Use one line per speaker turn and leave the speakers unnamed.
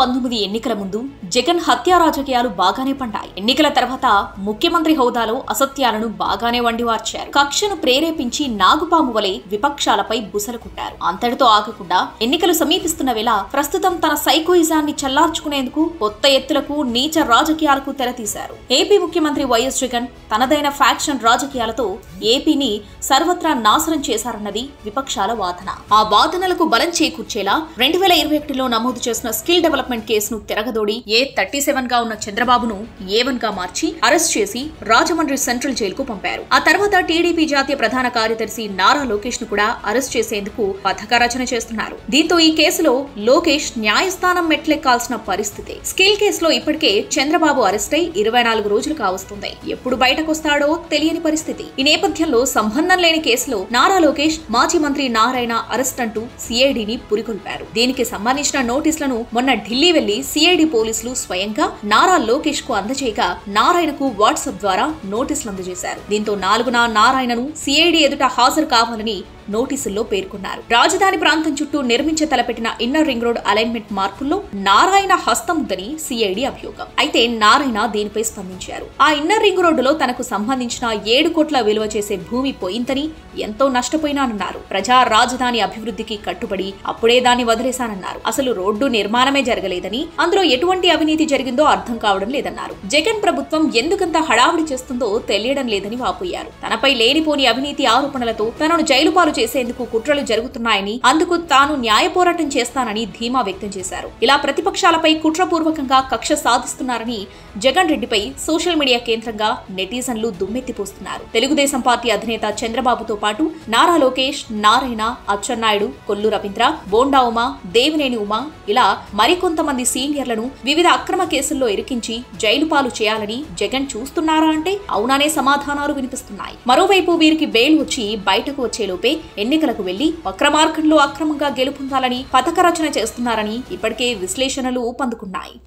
పంతొమ్మిది ఎన్నికల ముందు జగన్ హత్యా రాజకీయాలు బాగానే పండాయి ఎన్నికల తర్వాత ముఖ్యమంత్రి హోదాలో అసత్యాలను బాగానే వండివార్చారు కక్షను ప్రేరేపించి నాగుపాము వలె విపక్షాలపై బుసలు కుట్టారు అంతటితో ఆగకుండా ఎన్నికలు సమీపిస్తున్న వేళ ప్రస్తుతం తన సైకోయిజాన్ని చల్లార్చుకునేందుకు కొత్త ఎత్తులకు నీచ రాజకీయాలకు తెరతీశారు ఏపీ ముఖ్యమంత్రి వైఎస్ జగన్ తనదైన ఫ్యాక్షన్ రాజకీయాలతో ఏపీని సర్వత్రా నాశనం చేశారన్నది విపక్షాల వాదన ఆ వాదనలకు బలం చేకూర్చేలా రెండు వేల ఇరవై ఒకటిలో నమోదు చేసిన స్కిల్ డెవలప్మెంట్ కేసును తిరగదోడి ఏ థర్టీ సెవెన్ గా ఉన్న చంద్రబాబును ఏ వన్ గా మార్చి అరెస్ట్ చేసి రాజమండ్రి సెంట్రల్ జైలుకు పంపారు ఆ తర్వాత టీడీపీ జాతీయ ప్రధాన కార్యదర్శి నారా లోకేష్ ను కూడా అరెస్ట్ చేసేందుకు పథక రచన చేస్తున్నారు దీంతో ఈ కేసులో లోకేష్ న్యాయస్థానం మెట్లెక్కాల్సిన పరిస్థితి స్కిల్ కేసులో ఇప్పటికే చంద్రబాబు అరెస్ట్ అయి ఇరవై నాలుగు రోజులు కావస్తుంది ఎప్పుడు బయటకొస్తాడో తెలియని పరిస్థితి ఈ నేపథ్యంలో సంబంధం లేని కేసులో నారా లోకేష్ మాజీ మంత్రి నారాయణ అరెస్ట్ అంటూ సిఐడిని పురికొల్పారు దీనికి సంబంధించిన నోటీసులను మొన్న ఢిల్లీ వెళ్లి సిఐడి పోలీసులు స్వయంగా నారా లోకేష్ కు అందజేయగా నారాయణకు వాట్సాప్ ద్వారా నోటీసులు అందజేశారు దీంతో నాలుగున నారాయణను సిఐడి ఎదుట హాజరు కావాలని నోటీసుల్లో పేర్కొన్నారు రాజధాని ప్రాంతం చుట్టూ నిర్మించ తలపెట్టిన ఇన్నర్ రింగ్ రోడ్ అలైన్మెంట్ మార్పుల్లో నారాయణ హస్తం ఉందని సిఐడి అభియోగం అయితే నారాయణ దీనిపై స్పందించారు ఆ ఇన్నర్ రింగ్ రోడ్డులో తనకు సంబంధించిన ఏడు కోట్ల విలువ చేసే భూమి పోయిందని ఎంతో నష్టపోయినానన్నారు ప్రజా రాజధాని అభివృద్ధికి కట్టుబడి అప్పుడే దాన్ని వదిలేశానన్నారు అసలు రోడ్డు నిర్మాణమే జరగలేదని అందులో ఎటువంటి అవినీతి జరిగిందో అర్థం కావడం లేదన్నారు జగన్ ప్రభుత్వం ఎందుకంత హడావుడి చేస్తుందో తెలియడం లేదని వాపోయారు తనపై లేనిపోని అవినీతి ఆరోపణలతో తనను జైలు పాలు చేసేందుకు కుట్రలు జరుగుతున్నాయని అందుకు తాను న్యాయ పోరాటం చేస్తానని ధీమా వ్యక్తం చేశారు ఇలా ప్రతిపక్షాలపై కుట్రపూర్వకంగా కక్ష సాధిస్తున్నారని జగన్ రెడ్డిపై సోషల్ మీడియా కేంద్రంగా నెటిజన్లు దుమ్మెత్తిపోస్తున్నారు తెలుగుదేశం పార్టీ అధినేత చంద్రబాబుతో పాటు నారా లోకేష్ నారాయణ అచ్చెన్నాయుడు కొల్లు రవీంద్ర బోండా ఉమా దేవినేని ఉమా ఇలా మరికొంతమంది సీనియర్లను వివిధ అక్రమ కేసుల్లో ఇరికించి జైలు పాలు చేయాలని జగన్ చూస్తున్నారా అంటే అవుననే సమాధానాలు వినిపిస్తున్నాయి మరోవైపు వీరికి బెయిల్ వచ్చి బయటకు వచ్చేలోపే ఎన్నికలకు వెళ్లి వక్రమార్గంలో అక్రమంగా గెలుపొందాలని పథక రచన చేస్తున్నారని ఇప్పటికే విశ్లేషణలు ఊపందుకున్నాయి